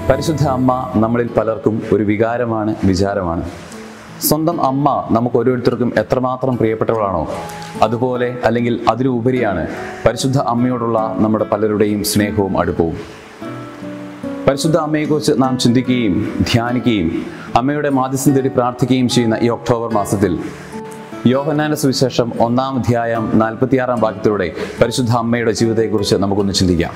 പരിശുദ്ധ അമ്മ നമ്മളിൽ പലർക്കും ഒരു വികാരമാണ് വിചാരമാണ് സ്വന്തം അമ്മ നമുക്ക് ഓരോരുത്തർക്കും എത്രമാത്രം പ്രിയപ്പെട്ടവളാണോ അതുപോലെ അല്ലെങ്കിൽ അതിലുപരിയാണ് പരിശുദ്ധ അമ്മയോടുള്ള നമ്മുടെ പലരുടെയും സ്നേഹവും അടുപ്പവും പരിശുദ്ധ അമ്മയെക്കുറിച്ച് നാം ചിന്തിക്കുകയും ധ്യാനിക്കുകയും അമ്മയുടെ മാധ്യസ്ഥം തേടി പ്രാർത്ഥിക്കുകയും ചെയ്യുന്ന ഈ ഒക്ടോബർ മാസത്തിൽ യോഹന്നാന്റെ സുവിശേഷം ഒന്നാം അധ്യായം നാൽപ്പത്തിയാറാം വാക്യത്തിലൂടെ പരിശുദ്ധ അമ്മയുടെ ജീവിതത്തെക്കുറിച്ച് നമുക്കൊന്ന് ചിന്തിക്കാം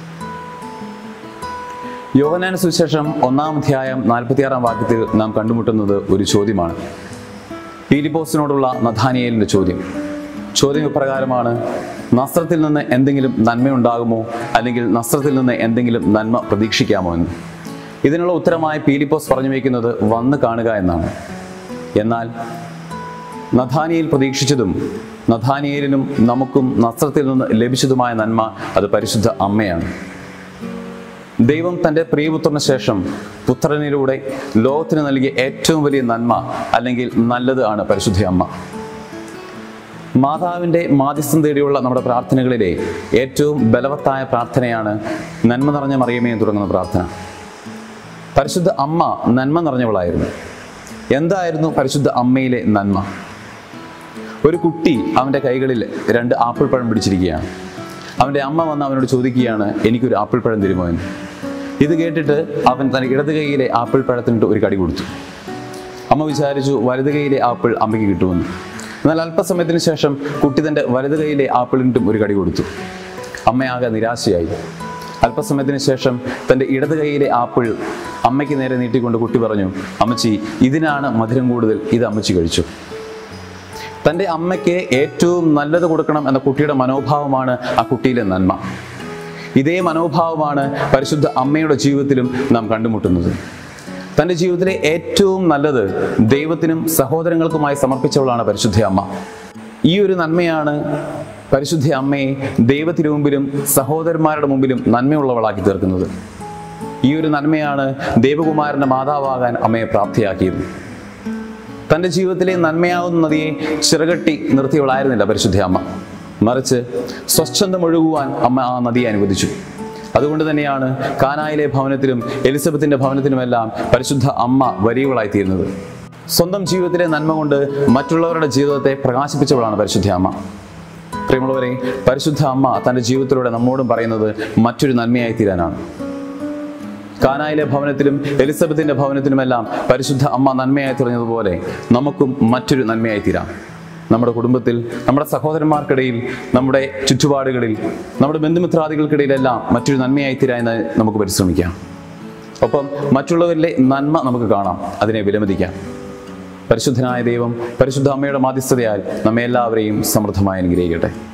യോഹന്നാന്റെ സുവിശേഷം ഒന്നാം അധ്യായം നാൽപ്പത്തിയാറാം വാക്യത്തിൽ നാം കണ്ടുമുട്ടുന്നത് ഒരു ചോദ്യമാണ് പീലിപ്പോസിനോടുള്ള നഥാനിയേലിന്റെ ചോദ്യം ചോദ്യം ഇപ്രകാരമാണ് നസ്രത്തിൽ നിന്ന് എന്തെങ്കിലും നന്മയുണ്ടാകുമോ അല്ലെങ്കിൽ നസ്രത്തിൽ നിന്ന് എന്തെങ്കിലും നന്മ പ്രതീക്ഷിക്കാമോ എന്ന് ഇതിനുള്ള ഉത്തരമായി പീലിപ്പോസ് പറഞ്ഞു വയ്ക്കുന്നത് വന്ന് കാണുക എന്നാണ് എന്നാൽ നഥാനിയിൽ പ്രതീക്ഷിച്ചതും നഥാനിയേലിനും നമുക്കും നസ്രത്തിൽ നിന്ന് ലഭിച്ചതുമായ നന്മ അത് പരിശുദ്ധ അമ്മയാണ് ദൈവം തൻ്റെ പ്രിയപുത്രന് ശേഷം പുത്രനിലൂടെ ലോകത്തിന് നൽകിയ ഏറ്റവും വലിയ നന്മ അല്ലെങ്കിൽ നല്ലത് ആണ് പരിശുദ്ധ അമ്മ മാതാവിൻ്റെ മാധ്യസ്ഥം തേടിയുള്ള നമ്മുടെ പ്രാർത്ഥനകളിലെ ഏറ്റവും ബലവത്തായ പ്രാർത്ഥനയാണ് നന്മ നിറഞ്ഞ മറിയമേ എന്ന് തുടങ്ങുന്ന പ്രാർത്ഥന പരിശുദ്ധ അമ്മ നന്മ നിറഞ്ഞവളായിരുന്നു എന്തായിരുന്നു പരിശുദ്ധ അമ്മയിലെ നന്മ ഒരു കുട്ടി അവൻ്റെ കൈകളിൽ രണ്ട് ആപ്പിൾ പഴം പിടിച്ചിരിക്കുകയാണ് അവൻ്റെ അമ്മ വന്ന് അവനോട് ചോദിക്കുകയാണ് എനിക്കൊരു ആപ്പിൾ പഴം തരുമോ എന്ന് ഇത് കേട്ടിട്ട് അവൻ തൻ്റെ ഇടത് കൈയിലെ ആപ്പിൾ പഴത്തിനിട്ട് ഒരു കടി കൊടുത്തു അമ്മ വിചാരിച്ചു വലത് കൈയിലെ ആപ്പിൾ അമ്മയ്ക്ക് കിട്ടുമെന്ന് എന്നാൽ അല്പസമയത്തിന് ശേഷം കുട്ടി തൻ്റെ വലത് കൈയിലെ ആപ്പിളിനിട്ടും ഒരു കടി കൊടുത്തു അമ്മയാകെ നിരാശയായി അല്പസമയത്തിന് ശേഷം തൻ്റെ ഇടത് കൈയിലെ ആപ്പിൾ അമ്മയ്ക്ക് നേരെ നീട്ടിക്കൊണ്ട് കുട്ടി പറഞ്ഞു അമ്മച്ചി ഇതിനാണ് മധുരം കൂടുതൽ ഇത് അമ്മച്ചി കഴിച്ചു തൻ്റെ അമ്മയ്ക്ക് ഏറ്റവും നല്ലത് കൊടുക്കണം എന്ന കുട്ടിയുടെ മനോഭാവമാണ് ആ കുട്ടിയിലെ നന്മ ഇതേ മനോഭാവമാണ് പരിശുദ്ധ അമ്മയുടെ ജീവിതത്തിലും നാം കണ്ടുമുട്ടുന്നത് തൻ്റെ ജീവിതത്തിലെ ഏറ്റവും നല്ലത് ദൈവത്തിനും സഹോദരങ്ങൾക്കുമായി സമർപ്പിച്ചവളാണ് പരിശുദ്ധ അമ്മ ഈ ഒരു നന്മയാണ് പരിശുദ്ധ അമ്മയെ ദൈവത്തിനു മുമ്പിലും സഹോദരന്മാരുടെ മുമ്പിലും നന്മയുള്ളവളാക്കി തീർക്കുന്നത് ഈ ഒരു നന്മയാണ് ദേവകുമാരന്റെ മാതാവാകാൻ അമ്മയെ പ്രാപ്തിയാക്കിയത് തൻ്റെ ജീവിതത്തിലെ നന്മയാവുന്ന നദിയെ ചിറകട്ടി നിർത്തിയവളായിരുന്നില്ല പരിശുദ്ധ അമ്മ മറിച്ച് സ്വച്ഛന്തം ഒഴുകുവാൻ അമ്മ ആ നദിയെ അനുവദിച്ചു അതുകൊണ്ട് തന്നെയാണ് കാനായിലെ ഭവനത്തിലും എലിസബത്തിന്റെ ഭവനത്തിലുമെല്ലാം പരിശുദ്ധ അമ്മ വലിയവളായി തീരുന്നത് സ്വന്തം ജീവിതത്തിലെ നന്മ കൊണ്ട് മറ്റുള്ളവരുടെ ജീവിതത്തെ പ്രകാശിപ്പിച്ചവളാണ് പരിശുദ്ധ അമ്മ പ്രിയമുള്ളവരെ പരിശുദ്ധ അമ്മ തൻ്റെ ജീവിതത്തിലൂടെ നമ്മോടും പറയുന്നത് മറ്റൊരു നന്മയായി തീരാനാണ് കാനായിലെ ഭവനത്തിലും എലിസബത്തിന്റെ ഭവനത്തിലുമെല്ലാം പരിശുദ്ധ അമ്മ നന്മയായി തീർന്നതുപോലെ നമുക്കും മറ്റൊരു നന്മയായി തീരാം നമ്മുടെ കുടുംബത്തിൽ നമ്മുടെ സഹോദരന്മാർക്കിടയിൽ നമ്മുടെ ചുറ്റുപാടുകളിൽ നമ്മുടെ ബന്ധുമിത്രാദികൾക്കിടയിലെല്ലാം മറ്റൊരു നന്മയായി തീരാൻ നമുക്ക് പരിശ്രമിക്കാം ഒപ്പം മറ്റുള്ളവരിലെ നന്മ നമുക്ക് കാണാം അതിനെ വിലമതിക്കാം പരിശുദ്ധനായ ദൈവം പരിശുദ്ധ അമ്മയുടെ മാധ്യസ്ഥതയാൽ നമ്മെ എല്ലാവരെയും സമൃദ്ധമായി അനുഗ്രഹിക്കട്ടെ